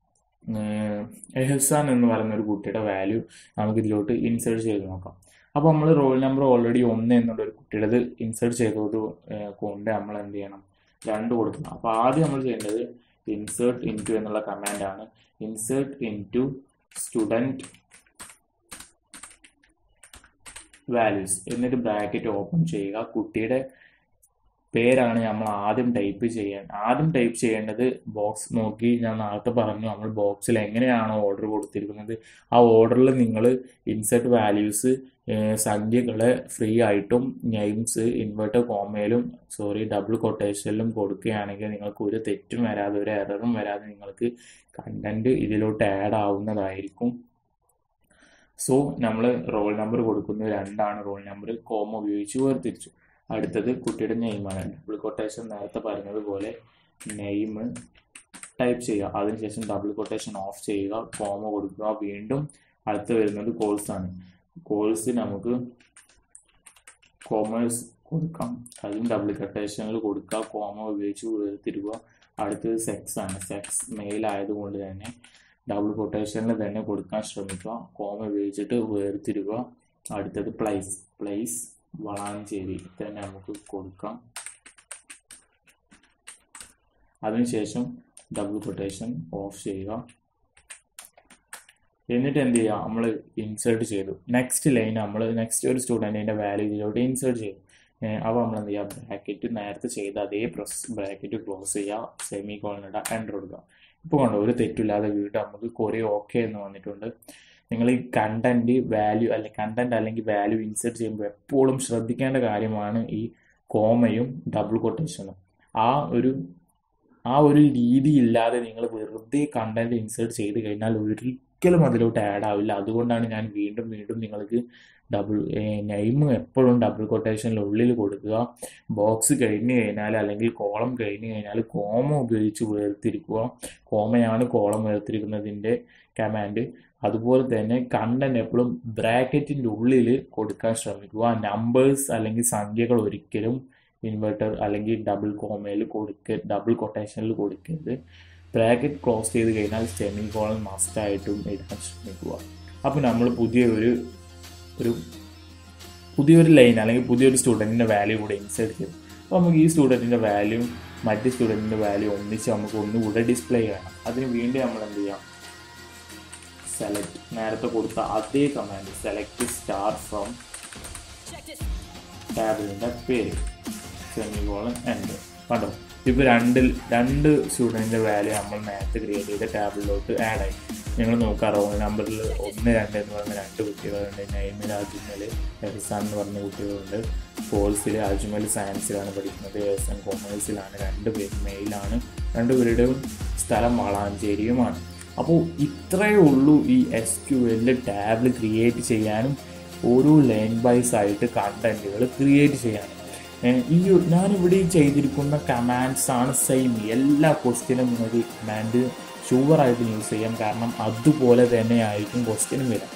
എഹസാൻ എന്ന് പറയുന്ന ഒരു കുട്ടിയുടെ വാല്യൂ നമുക്ക് ഇതിലോട്ട് ഇൻസേർട്ട് ചെയ്ത് നോക്കാം അപ്പോൾ നമ്മൾ റോൾ നമ്പർ ഓൾറെഡി ഒന്ന് എന്നുള്ള ഒരു കുട്ടിയുടേത് ഇൻസേർട്ട് ചെയ്തത് കൊണ്ട് നമ്മൾ എന്ത് ചെയ്യണം രണ്ട് കൊടുക്കണം അപ്പോൾ ആദ്യം നമ്മൾ ചെയ്യേണ്ടത് ഇൻസേർട്ട് ഇൻറ്റു എന്നുള്ള കമാൻഡാണ് ഇൻസേർട്ട് ഇൻറ്റു സ്റ്റുഡൻറ്റ് വാല്യൂസ് എന്നിട്ട് ബ്രാക്കറ്റ് ഓപ്പൺ ചെയ്യുക കുട്ടിയുടെ പേരാണ് നമ്മൾ ആദ്യം ടൈപ്പ് ചെയ്യാൻ ആദ്യം ടൈപ്പ് ചെയ്യേണ്ടത് ബോക്സ് നോക്കി ഞാൻ നേരത്തെ പറഞ്ഞു നമ്മൾ ബോക്സിൽ എങ്ങനെയാണോ ഓർഡർ കൊടുത്തിരിക്കുന്നത് ആ ഓർഡറിൽ നിങ്ങൾ ഇൻസെർട്ട് വാല്യൂസ് സംഖ്യകളെ ഫ്രീ ആയിട്ടും നെയിംസ് ഇൻവേർട്ടർ കോമയിലും സോറി ഡബിൾ കൊട്ടേഷനിലും കൊടുക്കുകയാണെങ്കിൽ നിങ്ങൾക്ക് ഒരു തെറ്റും വരാതെ ഒരു എററും വരാതെ നിങ്ങൾക്ക് കണ്ടന്റ് ഇതിലോട്ട് ആഡ് ആവുന്നതായിരിക്കും സോ നമ്മൾ റോൾ നമ്പർ കൊടുക്കുന്നത് രണ്ടാണ് റോൾ നമ്പർ കോമ ഉപയോഗിച്ച് വേർതിരിച്ചു അടുത്തത് കുട്ടിയുടെ നെയിമാണ് ഡബിൾ കൊട്ടേഷൻ നേരത്തെ പറഞ്ഞതുപോലെ നെയിം ടൈപ്പ് ചെയ്യുക അതിനുശേഷം ഡബിൾ കൊട്ടേഷൻ ഓഫ് ചെയ്യുക കോമ കൊടുക്കുക വീണ്ടും അടുത്ത് വരുന്നത് കോഴ്സ് ആണ് കോഴ്സ് നമുക്ക് കോമേഴ്സ് കൊടുക്കാം അതും ഡബിൾ കൊട്ടേഷനിൽ കൊടുക്കുക കോമ ഉപയോഗിച്ച് വേർതിരിക്കുക അടുത്തത് സെക്സ് ആണ് സെക്സ് മെയിൽ ആയതുകൊണ്ട് തന്നെ ഡബിൾ കൊട്ടേഷനിൽ തന്നെ കൊടുക്കാൻ ശ്രമിക്കുക കോമ ഉപയോഗിച്ചിട്ട് വേർതിരിക്കുക അടുത്തത് പ്ലേസ് പ്ലേസ് വളാഞ്ചേരി തന്നെ നമുക്ക് കൊടുക്കാം അതിനുശേഷം ഡബിൾ കൊട്ടേഷൻ ഓഫ് ചെയ്യുക എന്നിട്ട് എന്ത് ചെയ്യുക നമ്മൾ ഇൻസേർട്ട് ചെയ്തു നെക്സ്റ്റ് ലൈൻ നമ്മൾ നെക്സ്റ്റ് ഒരു സ്റ്റുഡൻറ്റിൻ്റെ വാല്യൂ ഇതിലോട്ട് ഇൻസേർട്ട് ചെയ്തു അപ്പോൾ നമ്മൾ എന്ത് ചെയ്യുക ബ്രാക്കറ്റ് നേരത്തെ ചെയ്ത അതേ പ്രോസസ് ബ്രാക്കറ്റ് ക്ലോസ് ചെയ്യുക സെമി കോളിനിട എൻ്റർ കൊടുക്കുക ഇപ്പോൾ കണ്ടോ ഒരു തെറ്റില്ലാതെ വീണ്ടും നമുക്ക് കുറേ ഓക്കെ എന്ന് വന്നിട്ടുണ്ട് നിങ്ങൾ ഈ കണ്ടന്റ് വാല്യൂ അല്ലെങ്കിൽ കണ്ടന്റ് അല്ലെങ്കിൽ വാല്യൂ ഇൻസേർട്ട് ചെയ്യുമ്പോൾ എപ്പോഴും ശ്രദ്ധിക്കേണ്ട കാര്യമാണ് ഈ കോമയും ഡബിൾ കൊട്ടേഷനും ആ ഒരു ആ ഒരു രീതി ഇല്ലാതെ നിങ്ങൾ വെറുതെ കണ്ടന്റ് ഇൻസേർട്ട് ചെയ്ത് കഴിഞ്ഞാൽ ഒരിക്കലും അതിലോട്ട് ആഡ് ആവില്ല അതുകൊണ്ടാണ് ഞാൻ വീണ്ടും വീണ്ടും നിങ്ങൾക്ക് ഡബിൾ നെയിം എപ്പോഴും ഡബിൾ കൊട്ടേഷനിൽ ഉള്ളിൽ കൊടുക്കുക ബോക്സ് കഴിഞ്ഞ് കഴിഞ്ഞാൽ അല്ലെങ്കിൽ കോളം കഴിഞ്ഞ് കഴിഞ്ഞാൽ കോമ ഉപയോഗിച്ച് വേർതിരിക്കുക കോമയാണ് കോളം വേർതിരിക്കുന്നതിൻ്റെ കമാൻഡ് അതുപോലെ തന്നെ കണ്ടന്റ് എപ്പോഴും ബ്രാക്കറ്റിൻ്റെ ഉള്ളിൽ കൊടുക്കാൻ ശ്രമിക്കുക നമ്പേഴ്സ് അല്ലെങ്കിൽ സംഖ്യകൾ ഒരിക്കലും ഇൻവെർട്ടർ അല്ലെങ്കിൽ ഡബിൾ കോമയിൽ കൊടുക്ക ഡബിൾ കൊട്ടേഷനിൽ കൊടുക്കരുത് ബ്രാക്കറ്റ് ക്ലോസ് ചെയ്ത് കഴിഞ്ഞാൽ സെമി കോളൻ മസ്റ്റായിട്ടും ഇടാൻ ശ്രമിക്കുക അപ്പോൾ നമ്മൾ പുതിയ ഒരു ഒരു പുതിയൊരു ലൈൻ അല്ലെങ്കിൽ പുതിയൊരു സ്റ്റുഡൻറ്റിൻ്റെ വാല്യൂ കൂടെ ഇൻസേർട്ട് ചെയ്തു അപ്പോൾ നമുക്ക് ഈ സ്റ്റുഡൻറ്റിൻ്റെ വാല്യൂ മറ്റ് സ്റ്റുഡൻറ്റിൻ്റെ വാല്യൂ ഒന്നിച്ച് നമുക്ക് ഒന്നുകൂടെ ഡിസ്പ്ലേ ചെയ്യണം അതിന് വേണ്ടി നമ്മൾ എന്ത് ചെയ്യാം സെലക്ട് നേരത്തെ കൊടുത്ത അതേ കമാൻഡ് സെലക്ട് സ്റ്റാർ ഫ്രം ടാബിളിൻ്റെ പേര് സെമികോളൻ എൻഡ് കണ്ടോ ഇപ്പോൾ രണ്ട് രണ്ട് സ്റ്റുഡൻറ്റിൻ്റെ വാല്യൂ നമ്മൾ നേരത്തെ ക്രിയേറ്റ് ചെയ്ത ടാബിളിലോട്ട് ആഡ് ആയി നിങ്ങൾ നോക്കുക റോൾ നമ്പറിൽ ഒന്ന് രണ്ട് എന്ന് പറഞ്ഞ രണ്ട് കുട്ടികളുണ്ട് നൈമിൽ അജ്മൽ എഹ്സാൻ എന്ന് പറഞ്ഞ കുട്ടികളുണ്ട് കോഴ്സിൽ അജ്മൽ സയൻസിലാണ് പഠിക്കുന്നത് എഹ്സാൻ കൊമേഴ്സിലാണ് രണ്ട് പേര് മെയിലാണ് രണ്ടുപേരുടെയും സ്ഥലം വളാഞ്ചേരിയുമാണ് അപ്പോൾ ഇത്രയേ ഉള്ളൂ ഈ എസ് ക്യു എല്ലിൽ ടാബിൾ ക്രിയേറ്റ് ചെയ്യാനും ഓരോ ലൈൻ ബൈസ് ആയിട്ട് കണ്ടന്റുകൾ ക്രിയേറ്റ് ചെയ്യാനും ഈ ഞാനിവിടെ ചെയ്തിരിക്കുന്ന കമാൻഡ്സ് ആണ് സെയിം എല്ലാ ക്വസ്റ്റ്യനും നിങ്ങൾക്ക് കമാൻഡ് ഷുവറായിട്ട് യൂസ് ചെയ്യാം കാരണം അതുപോലെ തന്നെ ആയിരിക്കും ക്വസ്റ്റ്യനും വരാം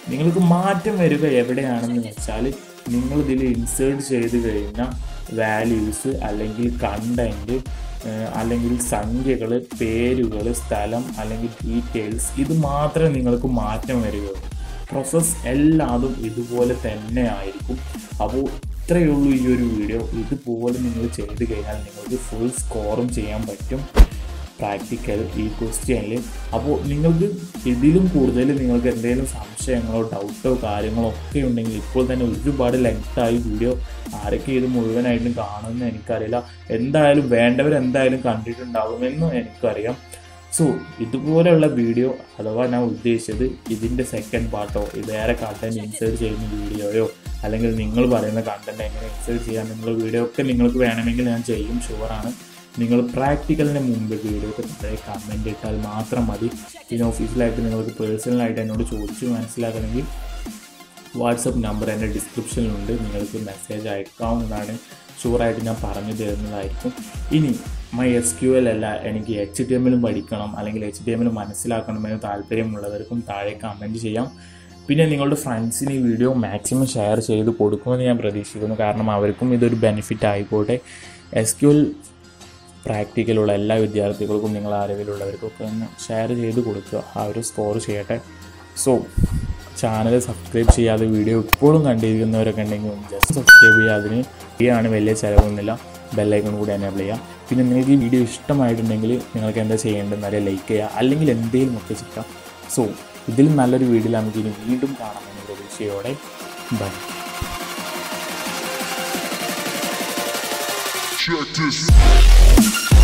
നിങ്ങൾക്ക് മാറ്റം വരിക എവിടെയാണെന്ന് വെച്ചാൽ നിങ്ങൾ ഇതിൽ ഇൻസേർട്ട് ചെയ്ത് കഴിഞ്ഞ വാല്യൂസ് അല്ലെങ്കിൽ കണ്ടൻറ്റ് അല്ലെങ്കിൽ സംഖ്യകൾ പേരുകൾ സ്ഥലം അല്ലെങ്കിൽ ഡീറ്റെയിൽസ് ഇത് മാത്രമേ നിങ്ങൾക്ക് മാറ്റം വരികയുള്ളൂ പ്രോസസ്സ് എല്ലാതും ഇതുപോലെ തന്നെ ആയിരിക്കും അപ്പോൾ ഇത്രയേ ഉള്ളൂ ഈ ഒരു വീഡിയോ ഇതുപോലെ നിങ്ങൾ ചെയ്ത് കഴിഞ്ഞാൽ നിങ്ങൾക്ക് ഫുൾ സ്കോറും ചെയ്യാൻ പറ്റും പ്രാക്ടിക്കൽ ഈ ക്വസ്റ്റ്യനിൽ അപ്പോൾ നിങ്ങൾക്ക് ഇതിലും കൂടുതൽ നിങ്ങൾക്ക് എന്തെങ്കിലും സംശയങ്ങളോ ഡൗട്ടോ കാര്യങ്ങളോ ഒക്കെ ഉണ്ടെങ്കിൽ ഇപ്പോൾ തന്നെ ഒരുപാട് ലെങ്തായി വീഡിയോ ആരൊക്കെ ഇത് മുഴുവനായിട്ടും കാണുമെന്ന് എനിക്കറിയില്ല എന്തായാലും വേണ്ടവർ എന്തായാലും കണ്ടിട്ടുണ്ടാകുമെന്നും എനിക്കറിയാം സോ ഇതുപോലെയുള്ള വീഡിയോ അഥവാ ഞാൻ ഉദ്ദേശിച്ചത് ഇതിൻ്റെ സെക്കൻഡ് പാർട്ടോ വേറെ കണ്ടന്റ് ഇൻസേർട്ട് ചെയ്യുന്ന വീഡിയോയോ അല്ലെങ്കിൽ നിങ്ങൾ പറയുന്ന കണ്ടന്റ് എങ്ങനെ ഇൻസേർട്ട് ചെയ്യാൻ നിങ്ങളുടെ വീഡിയോ ഒക്കെ നിങ്ങൾക്ക് വേണമെങ്കിൽ ഞാൻ ചെയ്യും ഷുവറാണ് നിങ്ങൾ പ്രാക്ടിക്കലിന് മുമ്പ് വീഡിയോക്ക് താഴെ കമൻറ്റ് ഇട്ടാൽ മാത്രം മതി പിന്നെ ഒഫീഷ്യലായിട്ട് നിങ്ങൾക്ക് പേഴ്സണലായിട്ട് എന്നോട് ചോദിച്ചു മനസ്സിലാക്കണമെങ്കിൽ വാട്സപ്പ് നമ്പർ എൻ്റെ ഡിസ്ക്രിപ്ഷനിലുണ്ട് നിങ്ങൾക്ക് മെസ്സേജ് അയക്കാവുന്നതാണ് ഷുവറായിട്ട് ഞാൻ പറഞ്ഞു തരുന്നതായിരിക്കും ഇനി മൈ എസ് ക്യു എൽ അല്ല എനിക്ക് എച്ച് ടി എമ്മിലും പഠിക്കണം അല്ലെങ്കിൽ എച്ച് ടി എമ്മിൽ മനസ്സിലാക്കണമെന്ന് താല്പര്യമുള്ളവർക്കും താഴെ കമൻറ്റ് ചെയ്യാം പിന്നെ നിങ്ങളുടെ ഫ്രണ്ട്സിന് ഈ വീഡിയോ മാക്സിമം ഷെയർ ചെയ്ത് കൊടുക്കുമെന്ന് ഞാൻ പ്രതീക്ഷിക്കുന്നു കാരണം അവർക്കും ഇതൊരു ബെനിഫിറ്റ് ആയിക്കോട്ടെ എസ് ക്യു എൽ പ്രാക്ടിക്കലുള്ള എല്ലാ വിദ്യാർത്ഥികൾക്കും നിങ്ങൾ അറിവിലുള്ളവർക്കൊക്കെ ഒന്ന് ഷെയർ ചെയ്ത് കൊടുക്കുക ആ ഒരു സ്കോർ ചെയ്യട്ടെ സോ ചാനൽ സബ്സ്ക്രൈബ് ചെയ്യാതെ വീഡിയോ ഇപ്പോഴും കണ്ടിരിക്കുന്നവരൊക്കെ ഉണ്ടെങ്കിൽ ജസ്റ്റ് സബ്സ്ക്രൈബ് ചെയ്യുക അതിന് ആണ് വലിയ ചിലവൊന്നുമില്ല ബെല്ലൈക്കൺ കൂടി എനേബിൾ ചെയ്യുക പിന്നെ നിങ്ങൾക്ക് ഈ വീഡിയോ ഇഷ്ടമായിട്ടുണ്ടെങ്കിൽ നിങ്ങൾക്ക് എന്താ ചെയ്യേണ്ടതെന്ന് അറിയാം ലൈക്ക് ചെയ്യുക അല്ലെങ്കിൽ എന്തെങ്കിലും ഒക്കെ ചെയ്യാം സോ ഇതിൽ നല്ലൊരു വീഡിയോ നമുക്ക് ഇനി വീണ്ടും കാണാമെന്ന പ്രതീക്ഷയോടെ ബൈ Check this.